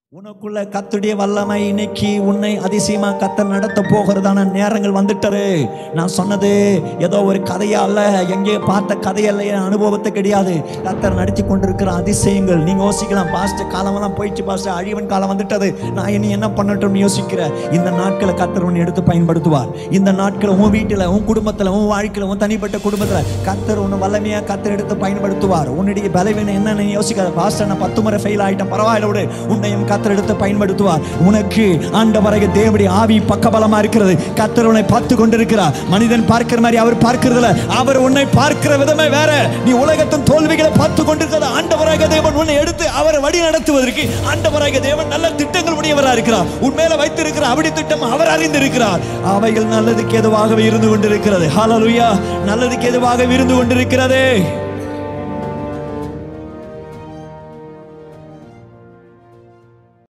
உனக்குள்ள கத்துடைய வல்லமை இன்னைக்கு உன்னை அதிசயமா கத்தர் நடத்த போகிறதான நேரங்கள் வந்துட்டரு நான் சொன்னது ஏதோ ஒரு கதையா அல்ல எங்கேயோ பார்த்த கதையல்ல என் அனுபவத்தை கிடையாது கத்தர் நடத்தி கொண்டிருக்கிற அதிசயங்கள் நீங்க யோசிக்கலாம் பாஸ்ட் காலமெல்லாம் போயிடுச்சு பாஸ்ட் அழிவன் காலம் வந்துட்டது நான் இனி என்ன பண்ணட்டும்னு யோசிக்கிற இந்த நாட்களை கத்தர் உன்னை எடுத்து பயன்படுத்துவார் இந்த நாட்களை உன் வீட்டில் உன் குடும்பத்தில் உன் வாழ்க்கையில் உன் தனிப்பட்ட குடும்பத்தில் கத்தர் உன்னை வல்லமையா கத்தர் எடுத்து பயன்படுத்துவார் உன்னுடைய பலவீனம் என்னன்னு யோசிக்காத பாஸ்டர் நான் பத்து முறை ஃபெயில் ஆயிட்டேன் பரவாயில்ல விடு உன்னையும் கத்தர் எடுத்து பயன்படுத்துவார் உனக்கு ஆண்டவரக தேவடி ஆவி பக்கபலமா இருக்கிறது கத்தர் உன்னை பார்த்து கொண்டிருக்கிறார் மனிதன் பார்க்கிற மாதிரி அவர் பார்க்கிறதுல அவர் உன்னை பார்க்கிற விதமே வேற நீ உலகத்தின் தோல்விகளை பார்த்து கொண்டிருக்கிற ஆண்டவராக தேவன் உன்னை எடுத்து அவரை வழி நடத்துவதற்கு ஆண்டவராக தேவன் நல்ல திட்டங்கள் உடையவராக இருக்கிறார் உன் மேல வைத்திருக்கிற அப்படி திட்டம் அவர் அறிந்திருக்கிறார் அவைகள் நல்லதுக்கு எதுவாகவே இருந்து கொண்டிருக்கிறது ஹalleluya நல்லதுக்கு எதுவாகவே இருந்து கொண்டிருக்கிறதே